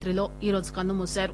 లో ఈరోజు కన్నుమూశారు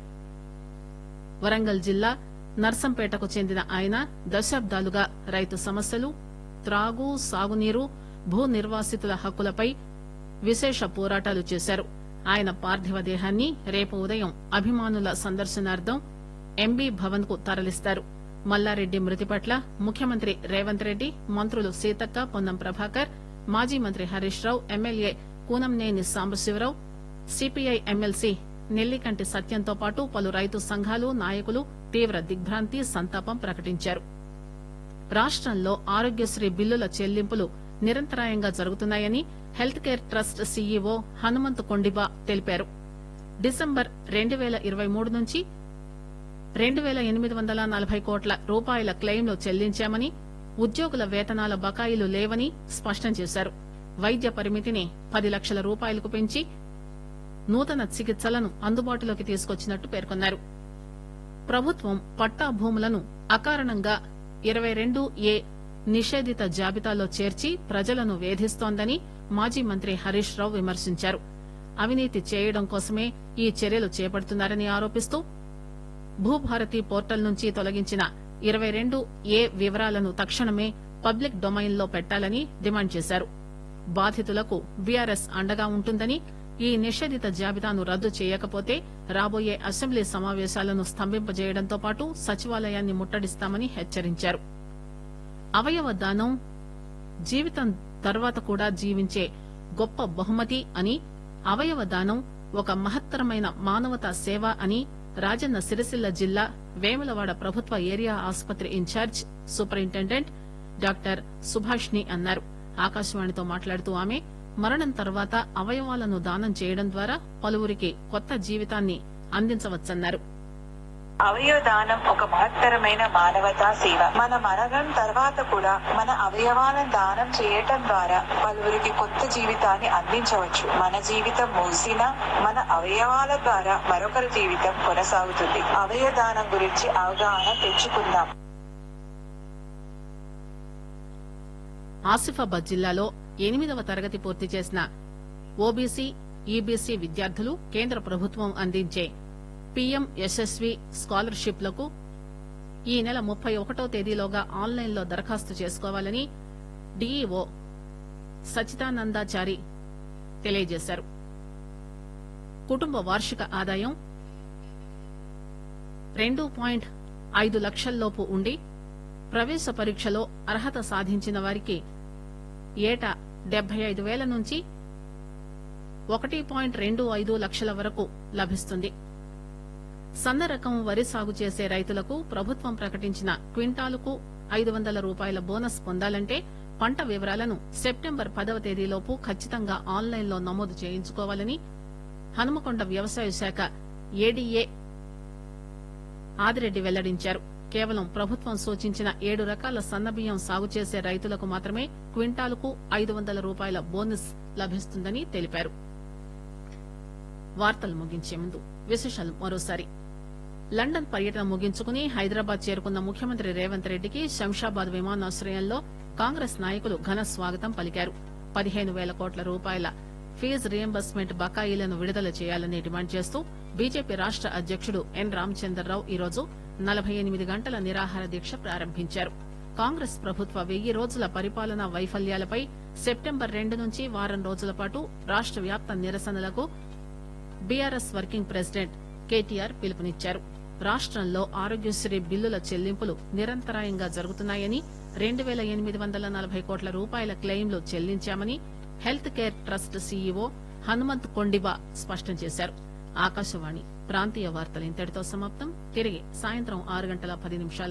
వరంగల్ జిల్లా నర్సంపేటకు చెందిన ఆయన దశాబ్దాలుగా రైతు సమస్యలు త్రాగు సాగునీరు భూ నిర్వాసితుల హక్కులపై విశేష పోరాటాలు చేశారు ఆయన పార్థివ దేహాన్ని రేపు ఉదయం అభిమానుల సందర్శనార్థం ఎంబీ భవన్ కు తరలిస్తారు మల్లారెడ్డి మృతి పట్ల ముఖ్యమంత్రి రేవంత్ రెడ్డి మంత్రులు సీతక్క పొన్నం ప్రభాకర్ మాజీ మంత్రి Harish Rao MLA Koonamneni Sambasivarao CPI MLC Nellikanti సత్యంతో పాటు పలు రైతు సంఘాలు నాయకులు తీవ్ర దిగ్భ్రాంతి సంతాపం ప్రకటించారు రాష్టంలో ఆరోగ్యశ్రీ బిల్లుల చెల్లింపులు నిరంతరాయంగా జరుగుతున్నాయని health care trust CEO Hanumanth Kondiba తెలిపారు డిసెంబర్ రెండు పేల ఇరవై మూడు నుంచి రెండు పేల ఎనిమిది వందల నలభై కోట్ల రూపాయల క్లెయిమ్లు చెల్లించామని ఉద్యోగుల వేతనాల బకాయిలు లేవని స్పష్టం చేశారు వైద్య పరిమితిని పది లక్షల రూపాయలకు పెంచి నూతన చికిత్సలను అందుబాటులోకి తీసుకొచ్చినట్టు పేర్కొన్నారు ప్రభుత్వం పట్టా భూములను అకారణంగా ఇరవై రెండు ఏ నిషేధిత జాబితాలో చేర్చి ప్రజలను వేధిస్తోందని మాజీ మంత్రి హరీష్ రావు విమర్శించారు అవినీతి చేయడం కోసమే ఈ చర్యలు చేపడుతున్నారని ఆరోపిస్తూ భూభారతి పోర్టల్ నుంచి తొలగించిన ఇరవై రెండు ఏ వివరాలను తక్షణమే పబ్లిక్ డొమైన్ లో పెట్టాలని డిమాండ్ చేశారు బాధితులకు బీఆర్ఎస్ అండగా ఉంటుందని ఈ నిషేధిత జాబితాను రద్దు చేయకపోతే రాబోయే అసెంబ్లీ సమావేశాలను స్తంభింపజేయడంతో పాటు సచివాలయాన్ని ముట్టడిస్తామని హెచ్చరించారు అవయవ దానం జీవితం తర్వాత కూడా జీవించే గొప్ప బహుమతి అని అవయవ దానం ఒక మహత్తరమైన మానవతా సేవ అని రాజన్న సిరిసిల్ల జిల్లా వేములవాడ ప్రభుత్వ ఏరియా ఆసుపత్రి ఇన్ఛార్జ్ సూపరింటెండెంట్ డాక్టర్ సుభాష్ని అన్నారు ఆకాశవాణితో మాట్లాడుతూ ఆమె మరణం తర్వాత అవయవాలను దానం చేయడం ద్వారా పలువురికి కొత్త జీవితాన్ని అందించవచ్చన్నారు అవయవ దానం ఒక మహత్తరమైన మానవతా సేవ మన మరణం తర్వాత కూడా మన అవయవాలను దానం చేయటం ద్వారా పలువురికి కొత్త జీవితాన్ని అందించవచ్చు మన జీవితం ముగిసిన మన అవయవాల ద్వారా మరొకరి జీవితం కొనసాగుతుంది అవయవ దానం గురించి అవగాహన తెచ్చుకుందాం ఆసిఫాబాద్ జిల్లాలో ఎనిమిదవ తరగతి పూర్తి చేసిన ఓబీసీ ఈబీసీ విద్యార్థులు కేంద్ర ప్రభుత్వం అందించే పీఎం యశస్వి స్కాలర్షిప్ లకు ఈ నెల ముప్పై ఒకటో తేదీలోగా ఆన్లైన్ లో దరఖాస్తు చేసుకోవాలని డీఈఓ సచిదానందాచారి తెలియజేశారు కుటుంబ వార్షిక ఆదాయం రెండు పాయింట్ ఐదు లక్షల్లోపు ఉండి ప్రవేశ పరీక్షలో అర్హత సాధించిన వారికి ఏటా డెబ్బై ఐదు వేల నుంచి ఒకటి పాయింట్ రెండు ఐదు లక్షల వరకు లభిస్తుంది సన్న రకం వరి సాగు చేసే రైతులకు ప్రభుత్వం ప్రకటించిన క్వింటాలుకు ఐదు వందల రూపాయల బోనస్ పొందాలంటే పంట వివరాలను సెప్టెంబర్ పదవ తేదీలోపు ఖచ్చితంగా ఆన్లైన్ లో నమోదు చేయించుకోవాలని హనుమకొండ వ్యవసాయ శాఖ ఏడీఏ ఆదిరెడ్డి వెల్లడించారు కేవలం ప్రభుత్వం సూచించిన ఏడు రకాల సన్నబియ్యం సాగు చేసే రైతులకు మాత్రమే క్వింటాలుకు ఐదు వందల రూపాయల బోనస్ లభిస్తుందని తెలిపారు వార్తలు ముగించే ముందు విశేషాలు మరోసారి లండన్ పర్యటన ముగించుకుని హైదరాబాద్ చేరుకున్న ముఖ్యమంత్రి రేవంత్ రెడ్డికి శంషాబాద్ విమానాశ్రయంలో కాంగ్రెస్ నాయకులు ఘన స్వాగతం పలికారు పదిహేను వేల కోట్ల రూపాయల ఫీజు రియంబర్స్మెంట్ బకాయిలను విడుదల చేయాలని డిమాండ్ చేస్తూ బీజేపీ రాష్ట అధ్యకుడు ఎన్ రామచంద్రరావు ఈరోజు నలభై ఎనిమిది గంటల నిరాహార దీక్ష ప్రారంభించారు కాంగ్రెస్ ప్రభుత్వ వెయ్యి రోజుల పరిపాలనా వైఫల్యాలపై సెప్టెంబర్ రెండు నుంచి వారం రోజుల పాటు రాష్ట వ్యాప్త నిరసనలకు బీఆర్ఎస్ వర్కింగ్ ప్రెసిడెంట్ కేటీఆర్ పిలుపునిచ్చారు రాష్టంలో ఆరోగ్యశ్రీ బిల్లుల చెల్లింపులు నిరంతరాయంగా జరుగుతున్నాయని రెండు పేల ఎనిమిది వందల నలభై కోట్ల రూపాయల క్లెయిమ్లు చెల్లించామని health care trust CEO Hanumanth Kondiba స్పష్టం చేశారు ఆకాశవాణి ప్రాంతీయ వార్తలు ఇంతటితో సమాప్తం తిరిగి సాయంత్రం ఆరు గంటల పది నిమిషాల